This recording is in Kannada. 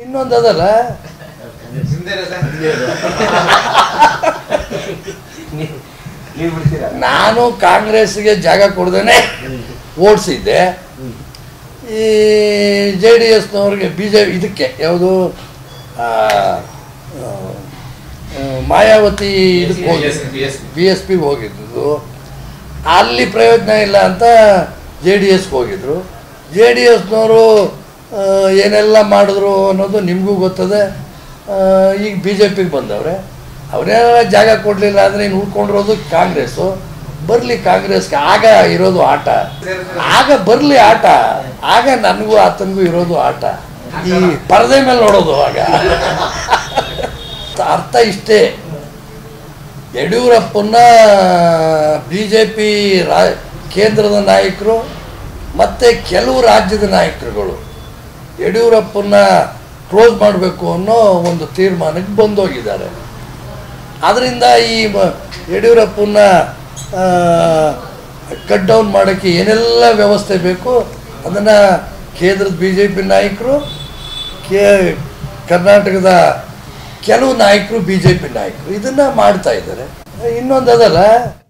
ಇನ್ನೊಂದು ಅದಲ್ಲ ನೀವು ಬಿಡ್ತೀರಾ ನಾನು ಕಾಂಗ್ರೆಸ್ಗೆ ಜಾಗ ಕೊಡ್ದೇನೆ ಓಡಿಸಿದ್ದೆ ಈ ಜೆ ಡಿ ಎಸ್ನವ್ರಿಗೆ ಬಿ ಜೆ ಇದಕ್ಕೆ ಯಾವುದು ಆ, ಆ, ಮಾಯಾವತಿ ಇದಕ್ಕೆ ಹೋಗಿದ್ದು ಬಿ ಎಸ್ ಪಿಗೆ ಹೋಗಿದ್ದು ಅಲ್ಲಿ ಪ್ರಯೋಜನ ಇಲ್ಲ ಅಂತ ಜೆ ಡಿ ಎಸ್ಗೆ ಹೋಗಿದ್ರು ಜೆ ಡಿ ಎಸ್ನವರು ಏನೆಲ್ಲ ಮಾಡಿದ್ರು ಅನ್ನೋದು ನಿಮಗೂ ಗೊತ್ತದೆ ಆ, ಈಗ ಬಿ ಜೆ ಪಿಗೆ ಬಂದವ್ರೆ ಅವರೇನಾರ ಜಾಗ ಕೊಡಲಿಲ್ಲ ಅಂದರೆ ಇನ್ನು ಉಳ್ಕೊಂಡಿರೋದು ಕಾಂಗ್ರೆಸ್ಸು ಬರಲಿ ಕಾಂಗ್ರೆಸ್ಗೆ ಆಗ ಇರೋದು ಆಟ ಆಗ ಬರಲಿ ಆಟ ಆಗ ನನಗೂ ಆತನಿಗೂ ಇರೋದು ಆಟ ಈ ಪರದೆ ಮೇಲೆ ನೋಡೋದು ಆಗ ಅರ್ಥ ಇಷ್ಟೇ ಯಡಿಯೂರಪ್ಪನ ಬಿ ಜೆ ಪಿ ರಾ ಕೇಂದ್ರದ ನಾಯಕರು ಮತ್ತು ಕೆಲವು ರಾಜ್ಯದ ನಾಯಕರುಗಳು ಯಡಿಯೂರಪ್ಪನ ಕ್ಲೋಸ್ ಮಾಡಬೇಕು ಅನ್ನೋ ಒಂದು ತೀರ್ಮಾನಕ್ಕೆ ಬಂದೋಗಿದ್ದಾರೆ ಆದ್ದರಿಂದ ಈ ಮ- ಯಡಿಯೂರಪ್ಪನ ಕಟ್ ಡೌನ್ ಮಾಡೋಕ್ಕೆ ಏನೆಲ್ಲ ವ್ಯವಸ್ಥೆ ಬೇಕು ಅದನ್ನು ಕೇಂದ್ರದ ಬಿ ಜೆ ಪಿ ನಾಯಕರು ಕೇ ಕರ್ನಾಟಕದ ಕೆಲವು ನಾಯಕರು ಬಿ ಜೆ ಪಿ ನಾಯಕರು ಇದನ್ನು ಮಾಡ್ತಾ ಇದ್ದಾರೆ ಇನ್ನೊಂದು ಅದಲ್ಲ